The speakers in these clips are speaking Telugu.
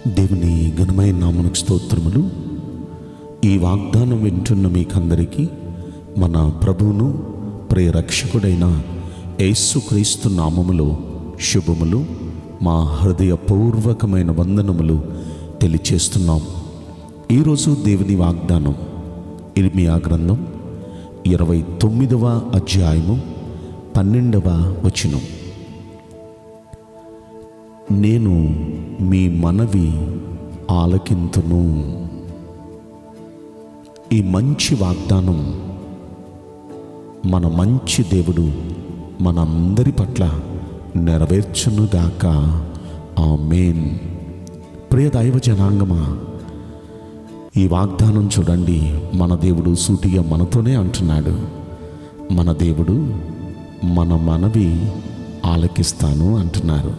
దేవుని ఘనమైన నామనికి స్తోత్రములు ఈ వాగ్దానం వింటున్న మీకందరికీ మన ప్రభువును ప్రియరక్షకుడైన యేసుక్రీస్తు నామములో శుభములు మా హృదయపూర్వకమైన వందనములు తెలియచేస్తున్నాం ఈరోజు దేవుని వాగ్దానం ఇర్మియా గ్రంథం ఇరవై తొమ్మిదవ అధ్యాయము పన్నెండవ వచనం నేను మీ మనవి ఆలకింతును ఈ మంచి వాగ్దానం మన మంచి దేవుడు మనందరి పట్ల నెరవేర్చునుగాక ఆమేన్ ప్రియ దైవ జనాంగమా ఈ వాగ్దానం చూడండి మన దేవుడు సూటిగా మనతోనే అంటున్నాడు మన దేవుడు మన మనవి ఆలకిస్తాను అంటున్నారు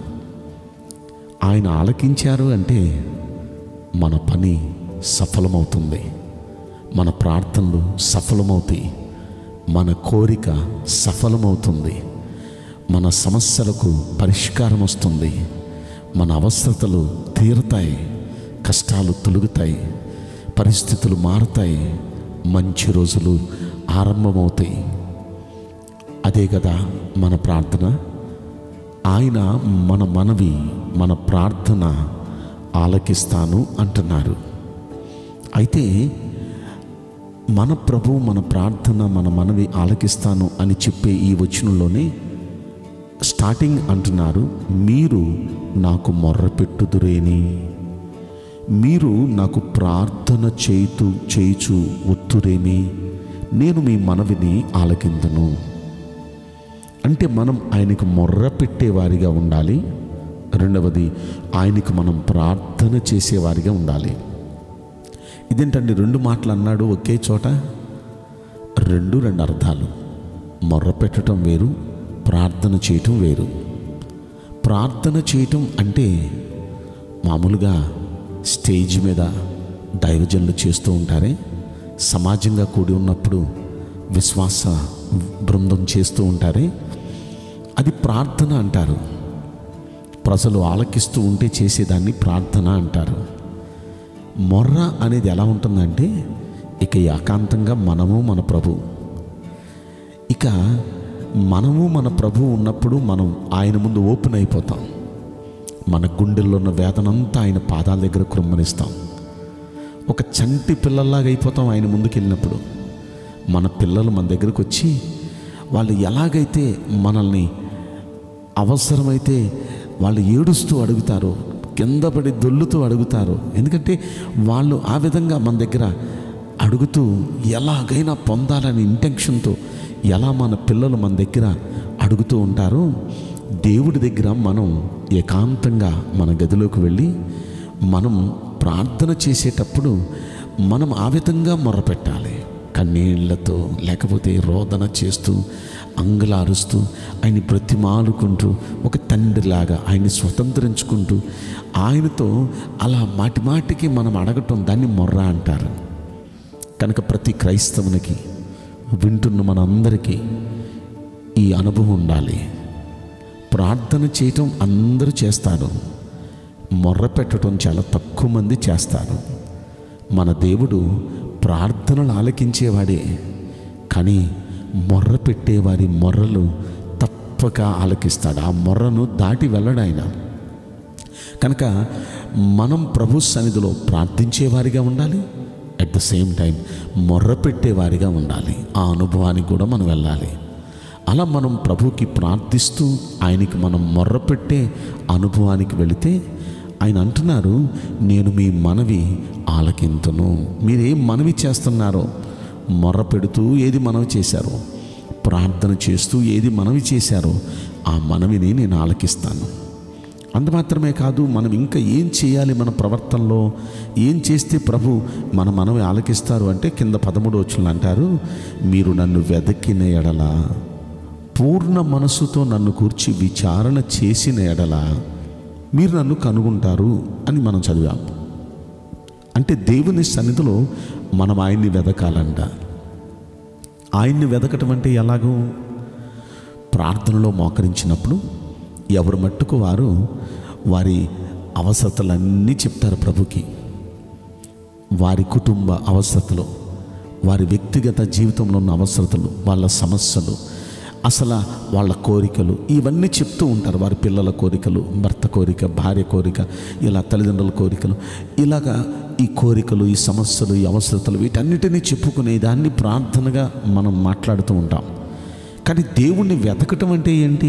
ఆయన ఆలకించారు అంటే మన పని సఫలమవుతుంది మన ప్రార్థనలు సఫలమవుతాయి మన కోరిక సఫలమవుతుంది మన సమస్యలకు పరిష్కారం వస్తుంది మన అవసరతలు తీరుతాయి కష్టాలు తొలుగుతాయి పరిస్థితులు మారుతాయి మంచి రోజులు ఆరంభమవుతాయి అదే కదా మన ప్రార్థన ఆయన మన మనవి మన ప్రార్థన ఆలకిస్తాను అంటున్నారు అయితే మన ప్రభు మన ప్రార్థన మన మనవి ఆలకిస్తాను అని చెప్పే ఈ వచనంలోనే స్టార్టింగ్ అంటున్నారు మీరు నాకు మొర్ర పెట్టుదురేని మీరు నాకు ప్రార్థన చేయుతూ చేయుచు ఒత్తురేమి నేను మీ మనవిని ఆలకిందును అంటే మనం ఆయనకు మొర్ర పెట్టేవారిగా ఉండాలి రెండవది ఆయనకు మనం ప్రార్థన చేసేవారిగా ఉండాలి ఇదేంటండి రెండు మాటలు అన్నాడు ఒకే చోట రెండు రెండు అర్థాలు మొర్ర పెట్టడం వేరు ప్రార్థన చేయటం వేరు ప్రార్థన చేయటం అంటే మామూలుగా స్టేజ్ మీద దైవజనులు చేస్తూ ఉంటారే సమాజంగా కూడి ఉన్నప్పుడు విశ్వాస బృందం చేస్తూ ఉంటారే అది ప్రార్థన అంటారు ప్రజలు ఆలకిస్తూ ఉంటే చేసేదాన్ని ప్రార్థన అంటారు మొర్ర అనేది ఎలా ఉంటుందంటే ఇక ఏకాంతంగా మనము మన ప్రభు ఇక మనము మన ప్రభు ఉన్నప్పుడు మనం ఆయన ముందు ఓపెన్ అయిపోతాం మన గుండెల్లో ఉన్న వేదనంతా ఆయన పాదాల దగ్గర కృమ్మనిస్తాం ఒక చంటి పిల్లల్లాగా అయిపోతాం ఆయన ముందుకు వెళ్ళినప్పుడు మన పిల్లలు మన దగ్గరకు వచ్చి వాళ్ళు ఎలాగైతే మనల్ని అవసరమైతే వాళ్ళు ఏడుస్తూ అడుగుతారు కింద పడి దొల్లుతూ అడుగుతారు ఎందుకంటే వాళ్ళు ఆ విధంగా మన దగ్గర అడుగుతూ ఎలాగైనా పొందాలని ఇంటెన్షన్తో ఎలా మన పిల్లలు మన దగ్గర అడుగుతూ ఉంటారో దేవుడి దగ్గర మనం ఏకాంతంగా మన గదిలోకి వెళ్ళి మనం ప్రార్థన చేసేటప్పుడు మనం ఆ విధంగా మొరపెట్టాలి కన్నీళ్లతో లేకపోతే రోదన చేస్తూ అంగలారుస్తూ ఆయన బ్రతిమాలుకుంటూ ఒక తండ్రిలాగా ఆయన్ని స్వతంత్రించుకుంటూ ఆయనతో అలా మాటి మాటికి మనం అడగటం దాన్ని మొర్ర అంటారు కనుక ప్రతి క్రైస్తవునికి వింటున్న మనందరికీ ఈ అనుభవం ఉండాలి ప్రార్థన చేయటం అందరూ చేస్తారు మొర్ర పెట్టడం చాలా తక్కువ మంది చేస్తారు మన దేవుడు ప్రార్థనలు ఆలకించేవాడే కానీ మొర్ర పెట్టేవారి మొర్రలు తప్పక ఆలకిస్తాడు ఆ మొర్రను దాటి వెళ్ళడు ఆయన కనుక మనం ప్రభు సన్నిధిలో ప్రార్థించేవారిగా ఉండాలి అట్ ద సేమ్ టైం మొర్ర పెట్టేవారిగా ఉండాలి ఆ అనుభవానికి కూడా మనం వెళ్ళాలి అలా మనం ప్రభుకి ప్రార్థిస్తూ ఆయనకి మనం మొర్ర పెట్టే అనుభవానికి వెళితే ఆయన అంటున్నారు నేను మీ మనవి ఆలకింతును మీరేం మనవి చేస్తున్నారో మొర్ర పెడుతూ ఏది మనవి చేశారో ప్రార్థన చేస్తూ ఏది మనవి చేశారో ఆ మనవిని నేను ఆలకిస్తాను అంత మాత్రమే కాదు మనం ఇంకా ఏం చేయాలి మన ప్రవర్తనలో ఏం చేస్తే ప్రభు మన మనవి ఆలకిస్తారు అంటే కింద పదమూడు వచ్చులు అంటారు మీరు నన్ను వెదకిన ఎడల పూర్ణ మనసుతో నన్ను కూర్చి విచారణ చేసిన ఎడల మీరు నన్ను కనుగొంటారు అని మనం చదివాం అంటే దేవుని సన్నిధిలో మనం ఆయన్ని వెదకాలంట ఆయన్ని వెదకటం అంటే ఎలాగో ప్రార్థనలో మోకరించినప్పుడు ఎవరు మట్టుకు వారు వారి అవసరతలన్నీ చెప్తారు ప్రభుకి వారి కుటుంబ అవసరతలు వారి వ్యక్తిగత జీవితంలో ఉన్న అవసరతలు వాళ్ళ సమస్యలు అసలు వాళ్ళ కోరికలు ఇవన్నీ చెప్తూ ఉంటారు వారి పిల్లల కోరికలు భర్త కోరిక భార్య కోరిక ఇలా తల్లిదండ్రుల కోరికలు ఇలాగా ఈ కోరికలు ఈ సమస్యలు ఈ అవసరతలు వీటన్నిటినీ చెప్పుకునే దాన్ని ప్రార్థనగా మనం మాట్లాడుతూ ఉంటాం కానీ దేవుణ్ణి వెతకటం అంటే ఏంటి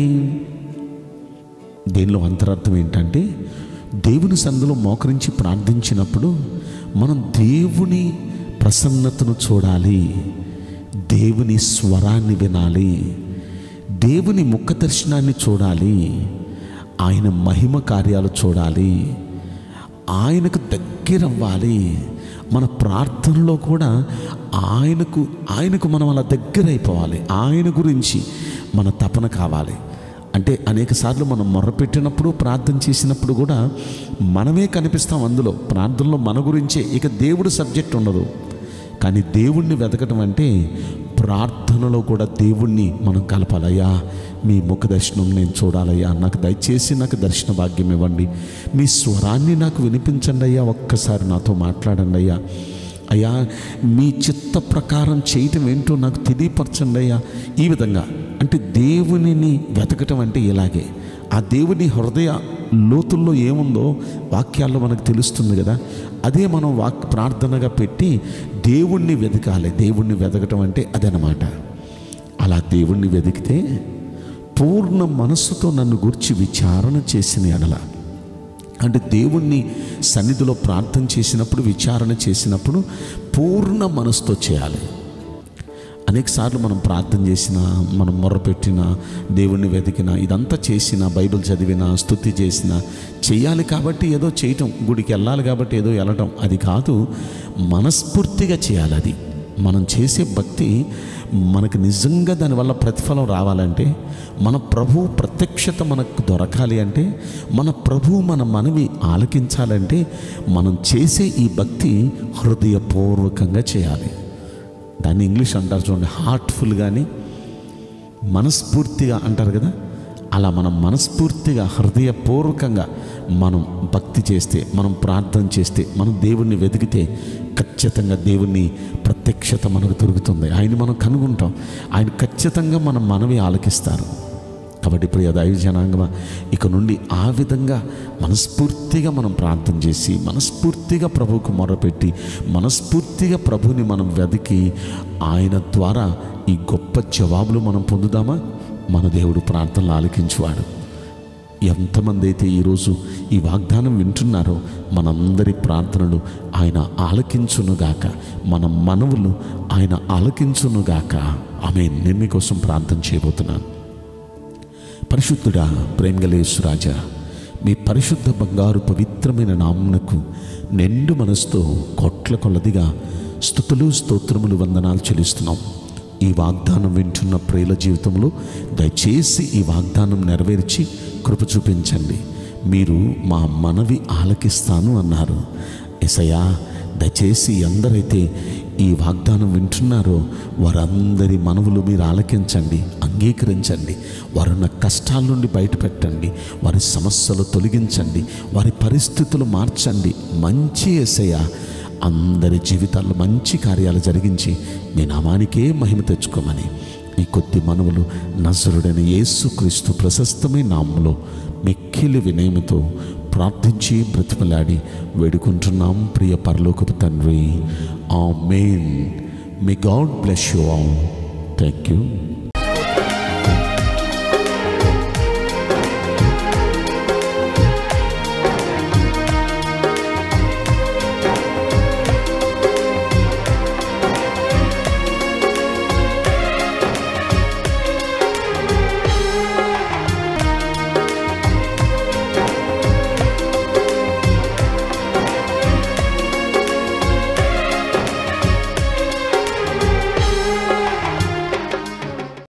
దీనిలో అంతరార్థం ఏంటంటే దేవుని సందులో మోకరించి ప్రార్థించినప్పుడు మనం దేవుని ప్రసన్నతను చూడాలి దేవుని స్వరాన్ని వినాలి దేవుని ముఖ దర్శనాన్ని చూడాలి ఆయన మహిమ కార్యాలు చూడాలి ఆయనకు దగ్గరవ్వాలి మన ప్రార్థనలో కూడా ఆయనకు ఆయనకు మనం అలా దగ్గర అయిపోవాలి ఆయన గురించి మన తపన కావాలి అంటే అనేక సార్లు మనం మొర్రపెట్టినప్పుడు ప్రార్థన చేసినప్పుడు కూడా మనమే కనిపిస్తాం అందులో ప్రార్థనలో మన గురించే ఇక దేవుడు సబ్జెక్ట్ ఉండదు కానీ దేవుణ్ణి వెతకటం అంటే ప్రార్థనలో కూడా దేవుణ్ణి మనం కలపాలయ్యా మీ ముఖ దర్శనం నేను చూడాలయ్యా నాకు దయచేసి నాకు దర్శన భాగ్యం ఇవ్వండి మీ స్వరాన్ని నాకు వినిపించండి అయ్యా ఒక్కసారి నాతో మాట్లాడండి అయ్యా అయ్యా మీ చిత్త ప్రకారం చేయటం ఏంటో నాకు తెలియపరచండి అయ్యా ఈ విధంగా అంటే దేవునిని వెతకటం అంటే ఇలాగే ఆ దేవుని హృదయ లోతుల్లో ఏముందో వాక్యాల్లో మనకు తెలుస్తుంది కదా అదే మనం వాక్ ప్రార్థనగా పెట్టి దేవుణ్ణి వెతకాలి దేవుణ్ణి వెతకటం అంటే అదనమాట అలా దేవుణ్ణి వెతికితే పూర్ణ మనస్సుతో నన్ను గురించి విచారణ చేసిన ఎడల అంటే దేవుణ్ణి సన్నిధిలో ప్రార్థన చేసినప్పుడు విచారణ చేసినప్పుడు పూర్ణ మనసుతో చేయాలి అనేక సార్లు మనం ప్రార్థన చేసిన మనం మొర్రపెట్టిన దేవుణ్ణి వెతికిన ఇదంతా చేసిన బైబిల్ చదివిన స్థుతి చేసిన చేయాలి కాబట్టి ఏదో చేయటం గుడికి వెళ్ళాలి కాబట్టి ఏదో వెళ్ళటం అది కాదు మనస్ఫూర్తిగా చేయాలి అది మనం చేసే భక్తి మనకు నిజంగా దానివల్ల ప్రతిఫలం రావాలంటే మన ప్రభు ప్రత్యక్షత మనకు దొరకాలి అంటే మన ప్రభు మన మనవి ఆలకించాలంటే మనం చేసే ఈ భక్తి హృదయపూర్వకంగా చేయాలి దాన్ని ఇంగ్లీష్ అంటారు చూడండి హార్ట్ఫుల్ కానీ మనస్ఫూర్తిగా అంటారు కదా అలా మనం మనస్ఫూర్తిగా హృదయపూర్వకంగా మనం భక్తి చేస్తే మనం ప్రార్థన చేస్తే మనం దేవుణ్ణి వెతికితే ఖచ్చితంగా దేవుని ప్రత్యక్షత మనకు దొరుకుతుంది ఆయన మనం కనుగొంటాం ఆయన ఖచ్చితంగా మనం మనవి ఆలకిస్తారు కాబట్టి ప్రియ దైవ జనాంగమ ఇక నుండి ఆ విధంగా మనస్ఫూర్తిగా మనం ప్రార్థన చేసి మనస్ఫూర్తిగా ప్రభువుకు మొరపెట్టి మనస్ఫూర్తిగా ప్రభుని మనం వెతికి ఆయన ద్వారా ఈ గొప్ప జవాబులు మనం పొందుదామా మన దేవుడు ప్రార్థనలు ఆలకించువాడు ఎంతమంది అయితే ఈరోజు ఈ వాగ్దానం వింటున్నారో మనందరి ప్రార్థనలు ఆయన ఆలకించునుగాక మన మనవులు ఆయన ఆలకించునుగాక ఆమె నేను మీకోసం ప్రార్థన చేయబోతున్నాను పరిశుద్ధుడా ప్రేమగలేశ్వరాజా మీ పరిశుద్ధ బంగారు పవిత్రమైన నామునకు నిండు మనసుతో కోట్ల కొలదిగా స్థుతులు స్తోత్రములు వందనాలు చెల్లిస్తున్నాం ఈ వాగ్దానం వింటున్న ప్రియుల జీవితంలో దయచేసి ఈ వాగ్దానం నెరవేర్చి కృప చూపించండి మీరు మా మనవి ఆలకిస్తాను అన్నారు ఎసయా దయచేసి ఎందరైతే ఈ వాగ్దానం వింటున్నారో వారందరి మనవులు మీరు ఆలకించండి అంగీకరించండి వారున్న కష్టాల నుండి బయటపెట్టండి వారి సమస్యలు తొలగించండి వారి పరిస్థితులు మార్చండి మంచి ఎసయ్య అందరి జీవితాల్లో మంచి కార్యాలు జరిగించి మీ నామానికే మహిమ తెచ్చుకోమని ఈ కొద్ది మనవులు నజరుడైన యేసుక్రీస్తు ప్రశస్తమైన నామంలో మిక్కిలి వినయముతో ప్రార్థించి బ్రతిమలాడి వేడుకుంటున్నాం ప్రియ పరలోకపు తండ్రి amen may God bless you all thank you